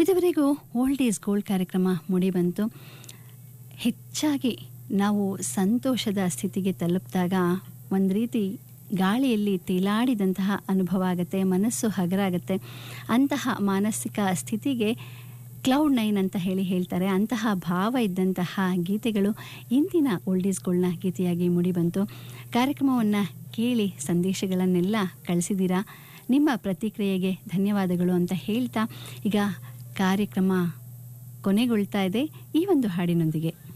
ಇದುವರೆಗೂ old is gold ಕಾರ್ಯಕ್ರಮ ಮುಡಿಬಂತು ಹೆಚ್ಚಾಗಿ ನಾವು ಸಂತೋಷದ ಸ್ಥಿತಿಗೆ ತಲುಪಿದಾಗ ಒಂದು ರೀತಿ ಗಾಳಿಯಲ್ಲಿ ತೇಲಾಡಿದಂತಹ ಅನುಭವ ಆಗುತ್ತೆ ಮನಸ್ಸು ಹಗರಾಗುತ್ತೆ ಅಂತಹ ಮಾನಸಿಕ ಸ್ಥಿತಿಗೆ ಕ್ಲೌಡ್ ನೈನ್ ಅಂತ ಹೇಳಿ ಹೇಳ್ತಾರೆ ಅಂತಹ ಭಾವ ಇದ್ದಂತಹ ಗೀತೆಗಳು ಇಂದಿನ ಓಲ್ಡೀಸ್ಗಳನ್ನ ಗೀತೆಯಾಗಿ ಮೂಡಿಬಂತು ಕಾರ್ಯಕ್ರಮವನ್ನು ಕೇಳಿ ಸಂದೇಶಗಳನ್ನೆಲ್ಲ ಕಳಿಸಿದ್ದೀರಾ ನಿಮ್ಮ ಪ್ರತಿಕ್ರಿಯೆಗೆ ಧನ್ಯವಾದಗಳು ಅಂತ ಹೇಳ್ತಾ ಈಗ ಕಾರ್ಯಕ್ರಮ ಕೊನೆಗೊಳ್ತಾ ಇದೆ ಈ ಒಂದು ಹಾಡಿನೊಂದಿಗೆ